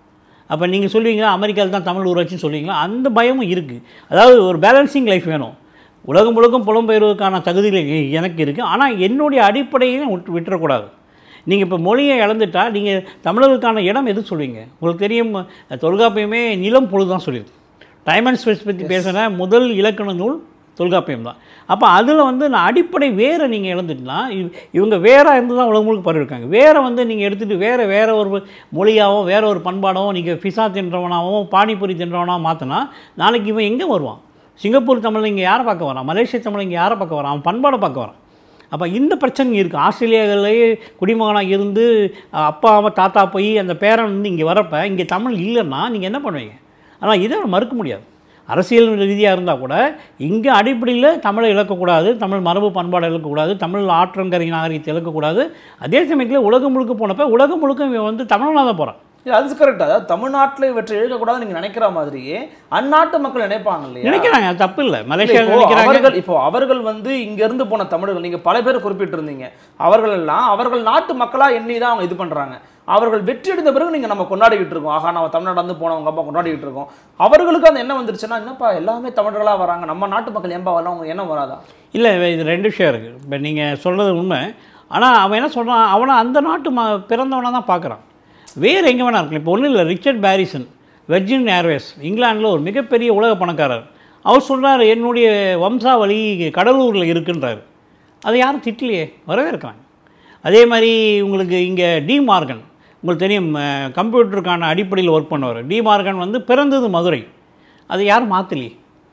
S1: அப்போ நீங்கள் சொல்லுவீங்களா அமெரிக்காவில் தான் தமிழ் ஊராட்சின்னு சொல்லுவீங்களா அந்த பயமும் இருக்குது அதாவது ஒரு பேலன்சிங் லைஃப் வேணும் உலகம் முழுக்கும் புலம்பெயர்வதற்கான தகுதிகள் எ- எனக்கு இருக்குது ஆனால் என்னுடைய அடிப்படையை விட்டு விட்டுறக்கூடாது நீங்கள் இப்போ மொழியை இழந்துட்டா நீங்கள் தமிழர்களுக்கான இடம் எது சொல்வீங்க உங்களுக்கு தெரியும் அஹ், தொல்காப்பியமே நிலம் பொழுது தான் சொல்லியிருக்கு டைம் அண்ட் ஸ்பேஸ் பற்றி பேசுகிற முதல் இலக்கண நூல் தொல்காப்பியம் தான் அப்போ அதில் வந்து நான் அடிப்படை வேரை நீங்கள் இழந்துட்டுனா இவ- இவங்க வேற இருந்து தான் உலகம் முழுக்க பரவிருக்காங்க வேற வந்து நீங்கள் எடுத்துகிட்டு வேற வேற ஒரு மொழியாவோ வேற ஒரு பண்பாடாவோ நீங்கள் ஃபிசா தின்றவனாவோ பானிபூரி தின்றவனாவோ மாற்றினா நாளைக்கு இவன் எங்கே வருவான் சிங்கப்பூர் தமிழ் இங்கே யாரை பார்க்க வரான் மலேசிய தமிழ் இங்கே யாரை பார்க்க வரான் அவன் பண்பாடை பார்க்க வரான் அப்போ இந்த பிரச்சனை இருக்குது ஆஸ்திரேலியாவிலேயே குடிமகனாக இருந்து அஹ், அப்பா அம்மா தாத்தா போய் அந்த பேரன் வந்து இங்கே வரப்ப இங்கே தமிழ் இல்லைன்னா நீங்கள் என்ன பண்ணுவீங்க ஆனால் இதை மறுக்க முடியாது அரசியல் ரீதியாக இருந்தால் கூட இங்கே அடிப்படையில் தமிழை இழக்கக்கூடாது தமிழ் மரபு பண்பாடை இழக்கக்கூடாது தமிழ் ஆற்றங்கரை நாகரிகத்தை இழக்கக்கூடாது அதே சமயத்தில் உலகம் முழுக்க போனப்போ உலகம் முழுக்க இவன் வந்து தமிழ்நாடு தான் போகிறான்
S2: இல்ல, அது கரெக்ட் அதாவது தமிழ்நாட்டில் இவற்றை இழக்கக்கூடாது நீங்க நினைக்கிற மாதிரியே அந்நாட்டு மக்கள் நினைப்பாங்க இல்லையா
S1: நினைக்கிறாங்க அது தப்பு இல்லை
S2: இல்ல,
S1: மலேசியா
S2: இப்போ
S1: நினைக்கிறாங்க
S2: அவர்கள் இப்போ அவர்கள் வந்து இங்க இருந்து போன தமிழர்கள் நீங்க பல பேர் குறிப்பிட்டிருந்தீங்க அவர்கள் எல்லாம் அவர்கள் நாட்டு மக்களா எண்ணி தான் அவங்க இது பண்றாங்க அவர்கள் வெற்றி அடைந்த பிறகு நீங்க நம்ம கொண்டாடிக்கிட்டு இருக்கோம் ஆகா நம்ம தமிழ்நாடு வந்து போனவங்க அப்பா கொண்டாடிக்கிட்டு இருக்கோம் அவர்களுக்கு அந்த எண்ணம் வந்துருச்சுன்னா என்னப்பா எல்லாமே தமிழர்களா வராங்க நம்ம நாட்டு மக்கள் ஏன்பா வரலாம் அவங்க எண்ணம் வராதா
S1: இல்லை இது ரெண்டு விஷயம் இருக்குது இப்போ நீங்கள் சொல்கிறது உண்மை ஆனால் அவன் என்ன சொல்கிறான் அவனை அந்த நாட்டு ம பிறந்தவனாக தான் பார்க்குறான் வேறு எங்கே வேணா இருக்கலாம் இப்போ ஒன்றும் இல்லை ரிச்சர்ட் பேரிசன் வெர்ஜின் ஏர்வேஸ் இங்கிலாந்தில் ஒரு மிகப்பெரிய உலக பணக்காரர் அவர் சொல்றாரு என்னுடைய வம்சாவளி கடலூரில் இருக்குன்றாரு அதை யாரும் திட்டலையே வரவே இருக்காங்க அதே மாதிரி உங்களுக்கு இங்கே டி மார்கன் உங்களுக்கு தெரியும் அஹ், கம்ப்யூட்டருக்கான அடிப்படையில் ஒர்க் பண்ணவர் டி மார்கன் வந்து பிறந்தது மதுரை அதை யாரும் மாற்றலையே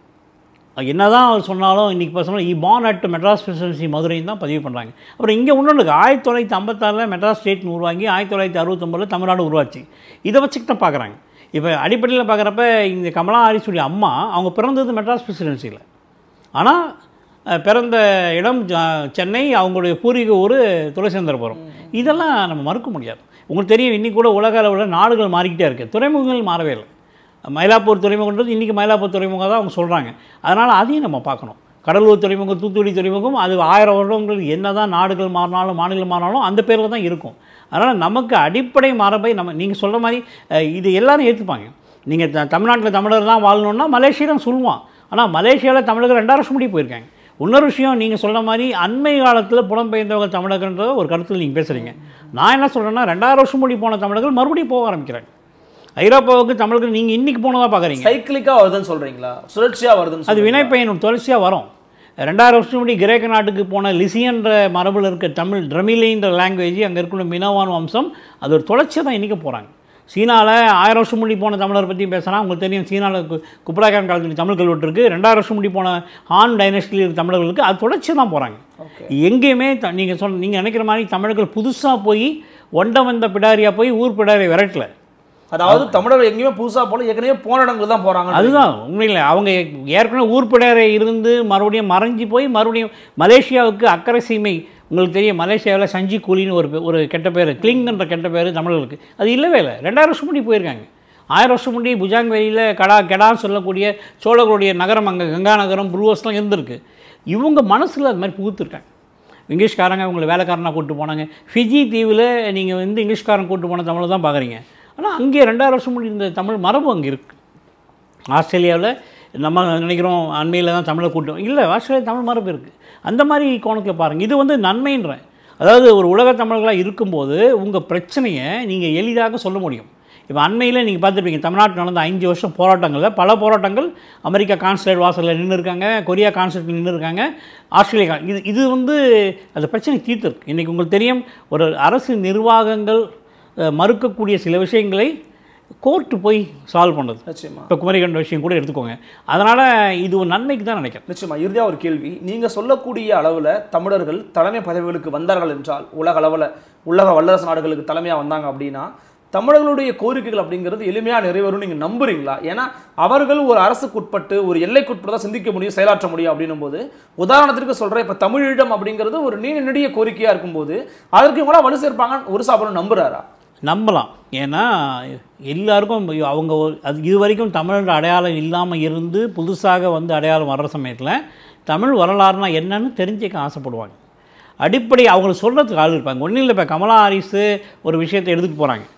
S1: என்னதான் அவர் சொன்னாலும் இன்றைக்கி பசங்க இ பார்ன் அட் மெட்ராஸ் பிரசிடென்சி மதுரைன்னு தான் பதிவு பண்ணுறாங்க அப்புறம் இங்கே ஒன்று இருக்குது ஆயிரத்தி தொள்ளாயிரத்தி ஐம்பத்தாறில் மெட்ராஸ் ஸ்டேட்னு உருவாங்கி ஆயிரத்தி தொள்ளாயிரத்தி அறுபத்தொம்பதில் தமிழ்நாடு உருவாச்சு இதை வச்சுக்கிட்டு தான் பார்க்குறாங்க இப்போ அடிப்படையில் பார்க்குறப்ப இந்த கமலா ஹாரிஸுடைய அம்மா அவங்க பிறந்தது மெட்ராஸ் பிரசிடென்சியில் ஆனால் அஹ், பிறந்த இடம் ஜ- சென்னை அவங்களுடைய பூர்வீக ஊர் துளசேந்திரபுரம் இதெல்லாம் நம்ம மறுக்க முடியாது உங்களுக்கு தெரியும் இன்னைக்கு கூட உலக அளவில் நாடுகள் மாறிக்கிட்டே இருக்குது துறைமுகங்கள் மாறவே இல்லை மயிலாப்பூர் துறைமுகன்றது இன்றைக்கி மயிலாப்பூர் துறைமுகம் தான் அவங்க சொல்கிறாங்க அதனால் அதையும் நம்ம பார்க்கணும் கடலூர் துறைமுகம் தூத்துக்குடி துறைமுகம் அது ஆயிரம் வருடங்கள் என்ன தான் நாடுகள் மாறினாலும் மாநிலம் மாறினாலும் அந்த பேரில் தான் இருக்கும் அதனால் நமக்கு அடிப்படை மரபை நம்ம நீங்கள் சொல்கிற மாதிரி அஹ், இது எல்லாரும் ஏற்றுப்பாங்க நீங்கள் த தமிழ்நாட்டில் தமிழர் தான் வாழணுன்னா மலேசியா தான் சொல்லுவான் ஆனால் மலேசியாவில் தமிழர்கள் ரெண்டாயிரம் வருஷம் முடி போயிருக்காங்க இன்னொரு விஷயம் நீங்கள் சொல்கிற மாதிரி அண்மை காலத்தில் புலம்பெயர்ந்தவங்க தமிழகன்ற ஒரு கருத்தில் நீங்கள் பேசுகிறீங்க நான் என்ன சொல்கிறேன்னா ரெண்டாயிரம் வருஷம் முடி போன தமிழர்கள் மறுபடியும் போக ஆரம்பிக்கிறாங்க ஐரோப்பாவுக்கு தமிழர்கள் நீங்கள் இன்றைக்கி போனதாக பார்க்குறீங்க
S2: சைக்கிளிக்கா வருதுன்னு சொல்றீங்களா சுழற்சியா வருதுன்னு
S1: அது
S2: சொல்றீங்களா?
S1: வினைப்பயனும் தொடர்ச்சியாக வரும் ரெண்டாயிரம் வருஷம் முடி கிரேக்க நாட்டுக்கு போன லிசியன்ற மரபில் இருக்க தமிழ் ட்ரமிலின்ற லாங்குவேஜ் அங்கே இருக்கிற மினோவான் வம்சம் அது ஒரு தொடர்ச்சியாக தான் இன்றைக்கி போகிறாங்க சீனாவில் ஆயிரம் வருஷம் முடி போன தமிழர் பற்றி பேசினா உங்களுக்கு தெரியும் சீனாவில் கு குப்லாகான் காலத்தில் தமிழ் கல்வெட்டு இருக்குது ரெண்டாயிரம் வருஷம் முடி போன ஹான் டைனஸ்டியில் இருக்க தமிழர்களுக்கு அது தொடர்ச்சி தான் போகிறாங்க
S2: Okay.
S1: எங்கேயுமே த நீங்கள் சொன்ன நீங்கள் நினைக்கிற மாதிரி தமிழர்கள் புதுசாக போய் ஒண்ட வந்த பிடாரியா போய் ஊர் பிடாரியை விரட்டல
S2: அதாவது தமிழர்கள் எங்கேயுமே புதுசா போல ஏற்கனவே போன இடங்கள் தான் போறாங்க
S1: அதுதான் உண்மையில் அவங்க ஏற்கனவே ஊர்பிடாரை இருந்து மறுபடியும் மறைஞ்சு போய் மறுபடியும் மலேசியாவுக்கு அக்கறை சீமை உங்களுக்கு தெரியும் மலேசியாவில் சஞ்சி கூலின்னு ஒரு பே- ஒரு கெட்ட பேர் கிளிங்ன்ற கெட்ட பேர் தமிழர்களுக்கு அது இல்லவே இல்லை ரெண்டாயிரம் வருஷம் முன்னாடி போயிருக்காங்க ஆயிரம் வருஷம் முன்னாடி புஜாங் வெளியில் கடா கெடான்னு சொல்லக்கூடிய சோழர்களுடைய நகரம் அங்கே கங்கா நகரம் புருவஸ்லாம் இருந்திருக்கு இவங்க மனசில் அது மாதிரி புகுத்துருக்காங்க இங்கிலீஷ்காரங்க இவங்களை வேலைக்காரனாக கூப்பிட்டு போனாங்க ஃபிஜி தீவில் நீங்கள் வந்து இங்கிலீஷ்காரன் கூப்பிட்டு போன தமிழை தான் பார்க்குறீங்க ஆனால் அங்கே ரெண்டாயிரம் வருஷம் முன்னாடி இந்த தமிழ் மரபு அங்கே இருக்குது ஆஸ்திரேலியாவில் நம்ம நினைக்கிறோம் அண்மையில் தான் தமிழை கூட்டம் இல்லை ஆஸ்திரேலியா தமிழ் மரபு இருக்குது அந்த மாதிரி கோணத்தில் பாருங்கள் இது வந்து நன்மைன்றேன் அதாவது ஒரு உலக தமிழர்களாக இருக்கும்போது உங்கள் பிரச்சனையை நீங்கள் எளிதாக சொல்ல முடியும் இப்போ அண்மையில் நீங்கள் பார்த்துருப்பீங்க தமிழ்நாட்டில் நடந்த அஞ்சு வருஷம் போராட்டங்களில் பல போராட்டங்கள் அமெரிக்கா கான்சுலேட் வாசலில் நின்று இருக்காங்க கொரியா கான்சுலேட் நின்று இருக்காங்க ஆஸ்திரேலியா con- இது இது வந்து அந்த பிரச்சனை தீர்த்துருக்கு இன்றைக்கி உங்களுக்கு தெரியும் ஒரு அரசு நிர்வாகங்கள் அஹ், மறுக்கக்கூடிய சில விஷயங்களை கோர்ட்டு போய் சால்வ் பண்ணுறது
S2: நிச்சயமா
S1: இப்போ குமரிகண்ட விஷயம் கூட எடுத்துக்கோங்க அதனால் இது ஒரு நன்மைக்கு தான் நினைக்கிறேன்
S2: நிச்சயமா இறுதியா ஒரு கேள்வி நீங்க சொல்லக்கூடிய அளவுல தமிழர்கள் தலைமை பதவிகளுக்கு வந்தார்கள் என்றால் உலக அளவுல உலக வல்லரசு நாடுகளுக்கு தலைமையா வந்தாங்க அப்படின்னா தமிழர்களுடைய கோரிக்கைகள் அப்படிங்கிறது எளிமையா நிறைவேறும் நீங்க நம்புறீங்களா ஏன்னா அவர்கள் ஒரு அரசுக்கு உட்பட்டு ஒரு எல்லைக்குட்பட்டு தான் சிந்திக்க முடியும் செயலாற்ற முடியும் அப்படின்னும் போது உதாரணத்திற்கு சொல்றேன் இப்ப தமிழீழம் அப்படிங்கிறது ஒரு நீண்ட நெடிய கோரிக்கையா இருக்கும்போது அதற்கு இவங்களா வலு சேர்ப்பாங்க ஒரு சாப்பிடும் நம்புறாரா
S1: நம்பலாம் ஏன்னா எல்லாருக்கும் அவங்க ஒரு- அது இது வரைக்கும் தமிழோட அடையாளம் இல்லாமல் இருந்து புதுசாக வந்து அடையாளம் வர்ற சமயத்தில் தமிழ் வரலாறுனா என்னன்னு தெரிஞ்சுக்க ஆசைப்படுவாங்க அடிப்படை அவங்களுக்கு சொல்கிறதுக்கு ஆள் இருப்பாங்க ஒன்றும் இல்லை இப்போ கமலா ஹாரிஸு ஒரு விஷயத்தை எடுத்துகிட்டு போகிறாங்க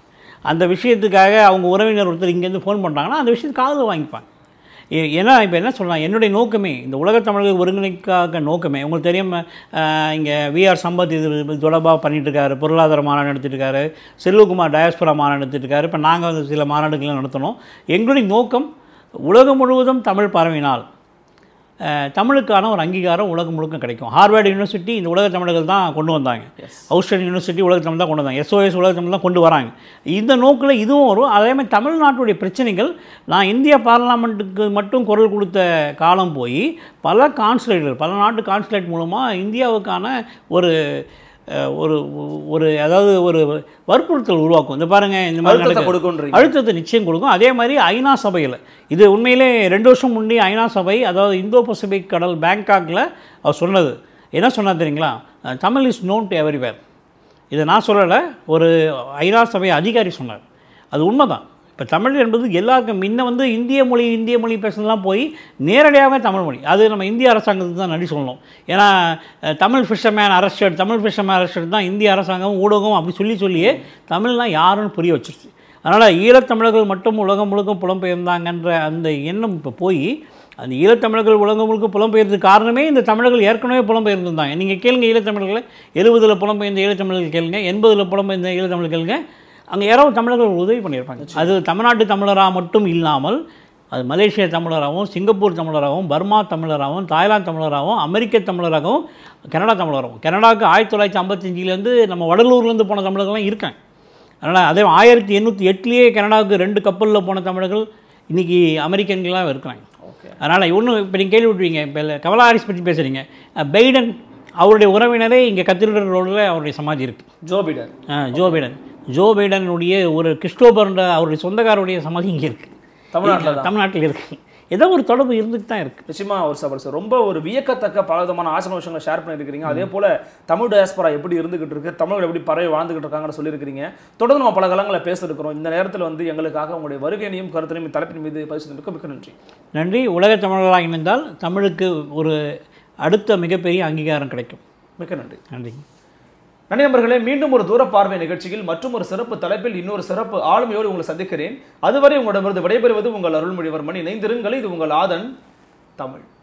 S1: அந்த விஷயத்துக்காக அவங்க உறவினர் ஒருத்தர் இங்கேருந்து ஃபோன் பண்ணுறாங்கன்னா அந்த விஷயத்துக்கு காதில் வாங்கிப்பாங்க ஏ- ஏன்னா இப்போ என்ன சொல்லலாம் என்னுடைய நோக்கமே இந்த உலகத் தமிழர்கள் ஒருங்கிணைக்காக நோக்கமே உங்களுக்கு தெரியும் இங்கே விஆர் சம்பத் இது இது தொடர்பாக பண்ணிட்டு இருக்காரு பொருளாதார மாநாடு நடத்திட்டு இருக்காரு செல்வகுமார் டயஸ்பரா மாநாடு நடத்திட்டு இருக்காரு இப்போ நாங்கள் வந்து சில மாநாடுகளை நடத்தினோம் எங்களுடைய நோக்கம் உலகம் முழுவதும் தமிழ் பரவினால் அஹ், தமிழுக்கான ஒரு அங்கீகாரம் உலகம் முழுக்க கிடைக்கும் ஹார்வர்டு யூனிவர்சிட்டி இந்த உலக தமிழர்கள் தான் கொண்டு வந்தாங்க ஆஸ்திரேலியன் யூனிவர்சிட்டி உலக தமிழ் தான் கொண்டு வந்தாங்க எஸ்ஓஎஸ் உலக தமிழ் தான் கொண்டு வராங்க இந்த நோக்கில் இதுவும் வரும் அதே மாதிரி தமிழ்நாட்டுடைய பிரச்சனைகள் நான் இந்திய பார்லிமெண்ட்டுக்கு மட்டும் குரல் கொடுத்த காலம் போய் பல கான்சுலேட்டுகள் பல நாட்டு கான்சுலேட் மூலமாக இந்தியாவுக்கான ஒரு அஹ், ஒரு ஒரு அதாவது ஒரு வற்புறுத்தல் உருவாக்கும் இந்த பாருங்கள் இந்த மாதிரி
S2: அழுத்தத்தை
S1: நடக்குது.
S2: கொடுக்குன்றீங்க
S1: அழுத்தத்தை நிச்சயம் கொடுக்கும் அதே மாதிரி ஐநா சபையில் இது உண்மையிலே ரெண்டு வருஷம் முன்னே ஐநா சபை அதாவது இந்தோ பசிபிக் கடல் பேங்காக்கில் அவர் சொன்னது என்ன சொன்னார் தெரியுங்களா ah, Tamil is known to everywhere இதை நான் சொல்லலை ஒரு ஐநா சபை அதிகாரி சொன்னார் அது உண்மைதான் இப்போ தமிழ் என்பது எல்லாருக்கும் முன்ன வந்து இந்திய மொழி இந்திய மொழி பேசுனதுலாம் போய் நேரடியாகவே தமிழ் மொழி அது நம்ம இந்திய அரசாங்கத்துக்கு தான் நன்றி சொல்லணும் ஏன்னா ah, Tamil fisherman arrested Tamil fisherman arrested தான் இந்திய அரசாங்கம் ஊடகம் அப்படி சொல்லி சொல்லியே தமிழ்லாம் யாருன்னு புரிய வச்சிருச்சு அதனால் ஈழத்தமிழர்கள் மட்டும் உலகம் முழுக்க புலம்பெயர்ந்தாங்கன்ற அந்த எண்ணம் இப்போ போய் அந்த ஈழத்தமிழர்கள் உலகம் முழுக்க புலம்பெயர்ந்ததுக்கு காரணமே இந்த தமிழர்கள் ஏற்கனவே புலம்பெயர்ந்திருந்தாங்க நீங்கள் கேளுங்க ஈழத்தமிழர்களை எழுபதில் புலம்பெயர்ந்த ஈழத்தமிழர்கள் கேளுங்க எண்பதில் புலம்பெயர்ந்த ஈழத்தமிழ் கேளுங்க அங்கே யாரோ தமிழர்கள் உதவி பண்ணியிருப்பாங்க அது தமிழ்நாட்டு தமிழராக மட்டும் இல்லாமல் அது மலேசிய தமிழராகவும் சிங்கப்பூர் தமிழராகவும் பர்மா தமிழராகவும் தாய்லாந்து தமிழராகவும் அமெரிக்க தமிழராகவும் கனடா தமிழராகவும் கனடாவுக்கு ஆயிரத்தி தொள்ளாயிரத்தி ஐம்பத்தஞ்சிலேருந்து நம்ம வடலூர்லேருந்து போன தமிழர்கள்லாம் இருக்காங்க அதனால் அதே ஆயிரத்தி எண்ணூற்றி எட்டுலேயே கனடாவுக்கு ரெண்டு கப்பலில் போன தமிழர்கள் இன்றைக்கி அமெரிக்கன்களாக இருக்கிறாங்க
S2: ஓகே
S1: அதனால் ஒன்றும் இப்போ நீங்கள் கேள்வி விட்டுவீங்க இப்போ கமலா ஹாரிஸ் பற்றி பேசுகிறீங்க பைடன் அவருடைய உறவினரே இங்கே கத்திரிடர் ரோடில் அவருடைய சமாதி இருக்குது
S2: Joe Biden
S1: Joe Biden Joe பைடனுடைய ஒரு கிறிஸ்டோபர்ன்ற அவருடைய சொந்தக்காரருடைய சமாதி இங்கே இருக்குது
S2: தமிழ்நாட்டில் தான்
S1: தமிழ்நாட்டில் இருக்குது ஏதோ ஒரு தொடர்பு இருந்துட்டு தான் இருக்குது
S2: நிச்சயமா ஒரு சபர் சார் ரொம்ப ஒரு வியக்கத்தக்க பல விதமான ஆசன விஷயங்களை ஷேர் பண்ணியிருக்கிறீங்க அதே போல தமிழ் டயஸ்பரா எப்படி இருந்துகிட்டு இருக்கு தமிழ் எப்படி பறவை வாழ்ந்துகிட்டு இருக்காங்கன்னு சொல்லியிருக்கிறீங்க தொடர்ந்து நம்ம பல காலங்களை பேச இருக்கிறோம் இந்த நேரத்தில் வந்து எங்களுக்காக உங்களுடைய வருகையினையும் கருத்தினையும் தலைப்பின் மீது பரிசு மிக்க நன்றி
S1: நன்றி உலகத் தமிழர்களாக இணைந்தால் தமிழுக்கு ஒரு அடுத்த மிகப்பெரிய அங்கீகாரம் கிடைக்கும்
S2: மிக்க நன்றி
S1: நன்றி
S2: நன்றி நண்பர்களே மீண்டும் ஒரு தூர பார்வை நிகழ்ச்சியில் மற்றும் ஒரு சிறப்பு தலைப்பில் இன்னொரு சிறப்பு ஆளுமையோடு உங்களை சந்திக்கிறேன் அதுவரை உங்களிடமிருந்து விடைபெறுவது உங்கள் அருள்மொழிவர்மன் இணைந்திருங்கள் இது உங்கள் ஆதன் தமிழ்